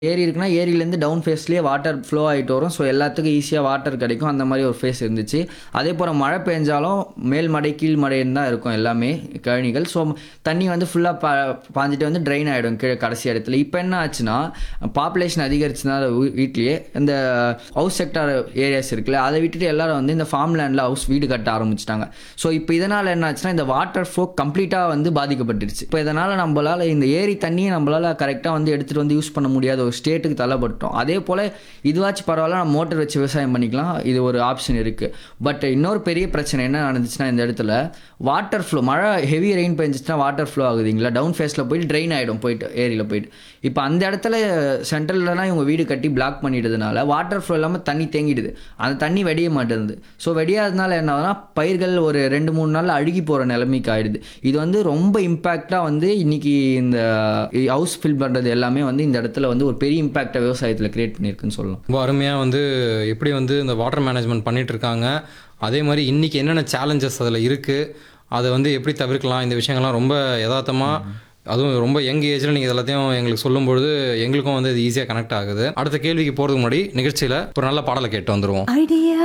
ஏரி இருக்குன்னா ஏரியிலேருந்து டவுன் ஃபேஸ்லேயே வாட்டர் ஃப்ளோ ஆகிட்டு வரும் ஸோ எல்லாத்துக்கும் ஈஸியாக வாட்டர் கிடைக்கும் அந்த மாதிரி ஒரு ஃபேஸ் இருந்துச்சு அதே போல் மழை பெஞ்சாலும் மேல் மடை கீழ் மடைன்னு தான் இருக்கும் எல்லாமே கழனிகள் ஸோ தண்ணி வந்து ஃபுல்லாக பா பாஞ்சிட்டு வந்து ட்ரெயின் ஆகிடும் கீழே கடைசி இடத்துல இப்போ என்ன ஆச்சுன்னா பாப்புலேஷன் அதிகரிச்சதுனால வீ- வீட்லயே இந்த ஹவுஸ் செக்டார் ஏரியாஸ் இருக்குல்ல அதை விட்டுட்டு எல்லாரும் வந்து இந்த ஃபார்ம் லேண்டில் ஹவுஸ் வீடு கட்ட ஆரம்பிச்சிட்டாங்க ஸோ இப்போ இதனால் என்ன ஆச்சுன்னா இந்த வாட்டர் ஃப்ளோ கம்ப்ளீட்டாக வந்து பாதிக்கப்பட்டுருச்சு இப்போ இதனால் நம்மளால் இந்த ஏரி தண்ணியை நம்மளால் கரெக்டாக வந்து எடுத்துகிட்டு வந்து யூஸ் பண்ண முடியாத ஒரு ஸ்டேட்டுக்கு தள்ளப்பட்டோம் அதே போல் இதுவாச்சும் பரவாயில்ல நம்ம மோட்டர் வச்சு விவசாயம் பண்ணிக்கலாம் இது ஒரு ஆப்ஷன் இருக்குது பட் இன்னொரு பெரிய பிரச்சனை என்ன நடந்துச்சுன்னா இந்த இடத்துல வாட்டர் ஃப்ளோ மழை ஹெவி ரெயின் பெஞ்சிச்சுன்னா வாட்டர் ஃப்ளோ ஆகுதுங்களா டவுன் ஃபேஸில் போயிட்டு ட்ரெயின் ஆகிடும் போயிட்டு ஏரியில் போயிட்டு இப்போ அந்த இடத்துல சென்ட்ரல்லலாம் இவங்க வீடு கட்டி பிளாக் பண்ணிட்டதுனால வாட்டர் ஃப்ளோ இல்லாமல் தண்ணி தேங்கிடுது அந்த தண்ணி வெடிய மாட்டேங்குது ஸோ வெடியாததுனால என்ன ஆகுதுன்னா பயிர்கள் ஒரு ரெண்டு மூணு நாள் அழுகி போகிற நிலைமைக்கு ஆயிடுது இது வந்து ரொம்ப இம்பேக்டாக வந்து இன்னைக்கு இந்த ஹவுஸ் ஃபில் பண்ணுறது எல்லாமே வந்து இந்த இடத்துல வந்து ஒரு பெரிய இம்பேக்டை விவசாயத்தில் கிரியேட் பண்ணியிருக்குன்னு சொல்லலாம் ரொம்ப அருமையாக வந்து எப்படி வந்து இந்த வாட்டர் மேனேஜ்மெண்ட் பண்ணிட்டு இருக்காங்க அதே மாதிரி இன்னைக்கு என்னென்ன சேலஞ்சஸ் அதில் இருக்குது அதை வந்து எப்படி தவிர்க்கலாம் இந்த விஷயங்கள்லாம் ரொம்ப யதார்த்தமாக அதுவும் ரொம்ப யங் ஏஜில் நீங்கள் எல்லாத்தையும் எங்களுக்கு சொல்லும்பொழுது எங்களுக்கும் வந்து இது ஈஸியாக கனெக்ட் ஆகுது அடுத்த கேள்விக்கு போகிறதுக்கு முன்னாடி நிகழ்ச்சியில் ஒரு நல்ல பாடலை கேட்டு வந்துருவோம் ஐடியா